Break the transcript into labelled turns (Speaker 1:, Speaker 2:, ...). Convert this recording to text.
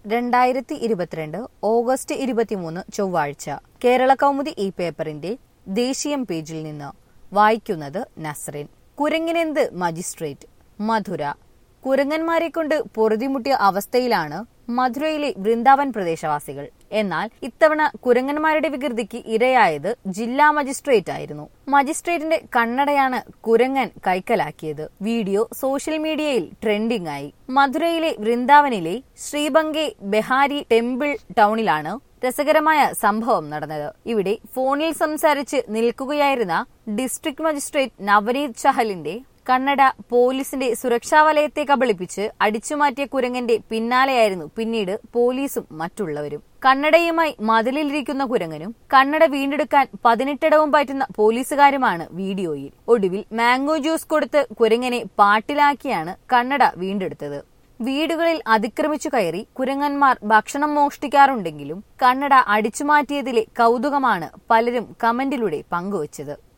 Speaker 1: രണ്ടായിരത്തി ഇരുപത്തിരണ്ട് ഓഗസ്റ്റ് ഇരുപത്തിമൂന്ന് ചൊവ്വാഴ്ച കേരള കൗമുദി ഈ പേപ്പറിന്റെ ദേശീയം പേജിൽ നിന്ന് വായിക്കുന്നത് നസ്റിൻ കുരങ്ങിനെന്ത് മജിസ്ട്രേറ്റ് മധുര കുരങ്ങന്മാരെ കൊണ്ട് പൊറുതിമുട്ടിയ അവസ്ഥയിലാണ് മധുരയിലെ വൃന്ദാവൻ പ്രദേശവാസികൾ എന്നാൽ ഇത്തവണ കുരങ്ങന്മാരുടെ വികൃതിക്ക് ഇരയായത് ജില്ലാ മജിസ്ട്രേറ്റ് ആയിരുന്നു മജിസ്ട്രേറ്റിന്റെ കണ്ണടയാണ് കുരങ്ങൻ കൈക്കലാക്കിയത് വീഡിയോ സോഷ്യൽ മീഡിയയിൽ ട്രെൻഡിംഗ് ആയി മധുരയിലെ വൃന്ദാവനിലെ ശ്രീബംഗെ ബെഹാരി ടെമ്പിൾ ടൗണിലാണ് രസകരമായ സംഭവം നടന്നത് ഇവിടെ ഫോണിൽ സംസാരിച്ച് നിൽക്കുകയായിരുന്ന ഡിസ്ട്രിക്ട് മജിസ്ട്രേറ്റ് നവനീത് ചഹലിന്റെ കണ്ണട പോലീസിന്റെ സുരക്ഷാ വലയത്തെ കബളിപ്പിച്ച് അടിച്ചുമാറ്റിയ കുരങ്ങന്റെ പിന്നാലെയായിരുന്നു പിന്നീട് പോലീസും മറ്റുള്ളവരും കണ്ണടയുമായി മതിലിലിരിക്കുന്ന കുരങ്ങനും കണ്ണട വീണ്ടെടുക്കാൻ പതിനെട്ടിടവും പറ്റുന്ന പോലീസുകാരുമാണ് വീഡിയോയിൽ ഒടുവിൽ മാംഗോ ജ്യൂസ് കൊടുത്ത് കുരങ്ങനെ പാട്ടിലാക്കിയാണ് കണ്ണട വീണ്ടെടുത്തത് വീടുകളിൽ അതിക്രമിച്ചു കയറി കുരങ്ങന്മാർ ഭക്ഷണം മോഷ്ടിക്കാറുണ്ടെങ്കിലും കണ്ണട അടിച്ചുമാറ്റിയതിലെ കൗതുകമാണ് പലരും കമന്റിലൂടെ പങ്കുവച്ചത്